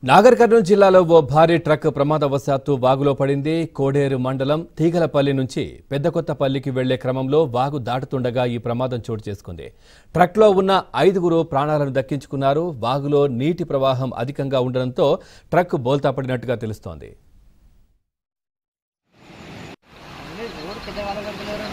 నాగర్ కర్నూలు జిల్లాలో ఓ భారీ ట్రక్ ప్రమాదవశాత్తు వాగులో పడింది కోడేరు మండలం తీగలపల్లి నుంచి పెద్దకొత్తపల్లికి వెళ్లే క్రమంలో వాగు దాటుతుండగా ఈ ప్రమాదం చోటు చేసుకుంది ట్రక్లో ఉన్న ఐదుగురు ప్రాణాలను దక్కించుకున్నారు వాగులో నీటి ప్రవాహం అధికంగా ఉండడంతో ట్రక్ బోల్తా పడినట్టుగా తెలుస్తోంది రోడ్ పెద్దవాళ్ళ కడుతున్నారు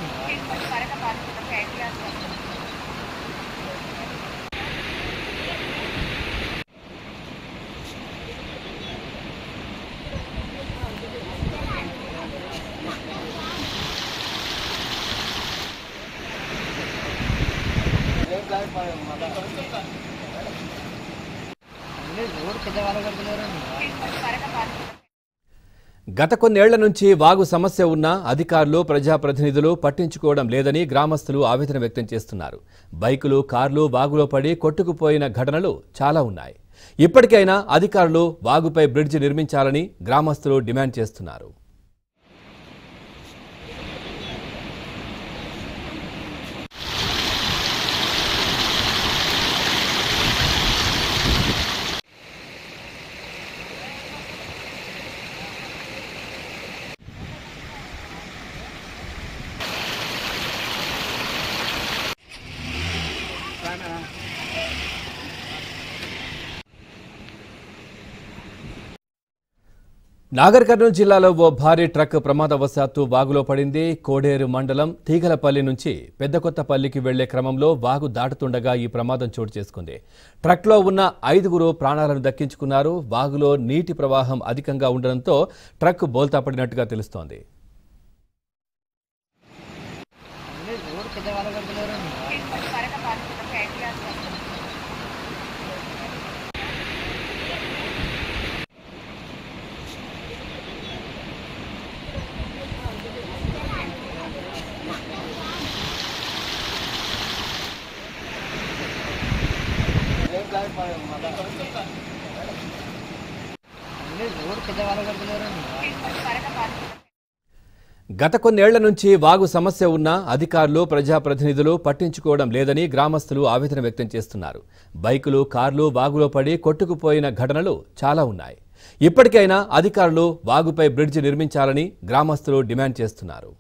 రోడ్ పెద్దవాళ్ళ కడుతున్నారు గత కొన్నేళ్ల నుంచి వాగు సమస్య ఉన్నా అధికారులు ప్రజాప్రతినిధులు పట్టించుకోవడం లేదని గ్రామస్తులు ఆవేదన వ్యక్తం చేస్తున్నారు బైకులు కార్లు వాగులో పడి కొట్టుకుపోయిన ఘటనలు చాలా ఉన్నాయి ఇప్పటికైనా అధికారులు వాగుపై బ్రిడ్జి నిర్మించాలని గ్రామస్తులు డిమాండ్ చేస్తున్నారు నాగర్ కర్నూలు జిల్లాలో ఓ భారీ ట్రక్ ప్రమాదవశాత్తు వాగులో పడింది కోడేరు మండలం తీగలపల్లి నుంచి పెద్దకొత్తపల్లికి వెళ్లే క్రమంలో వాగు దాటుతుండగా ఈ ప్రమాదం చోటు చేసుకుంది ట్రక్లో ఉన్న ఐదుగురు ప్రాణాలను దక్కించుకున్నారు వాగులో నీటి ప్రవాహం అధికంగా ఉండడంతో ట్రక్ బోల్తా పడినట్టుగా తెలుస్తోంది రోడ్ పెద్దవాళ్ళ కడుతున్నారు రోడ్ పెద్దవాళ్ళ కడుతున్నారు గత కొన్నేళ్ల నుంచి వాగు సమస్య ఉన్నా అధికారులు ప్రజాప్రతినిధులు పట్టించుకోవడం లేదని గ్రామస్తులు ఆవేదన వ్యక్తం చేస్తున్నారు బైకులు కార్లు వాగులో పడి కొట్టుకుపోయిన ఘటనలు చాలా ఉన్నాయి ఇప్పటికైనా అధికారులు వాగుపై బ్రిడ్జి నిర్మించాలని గ్రామస్తులు డిమాండ్ చేస్తున్నారు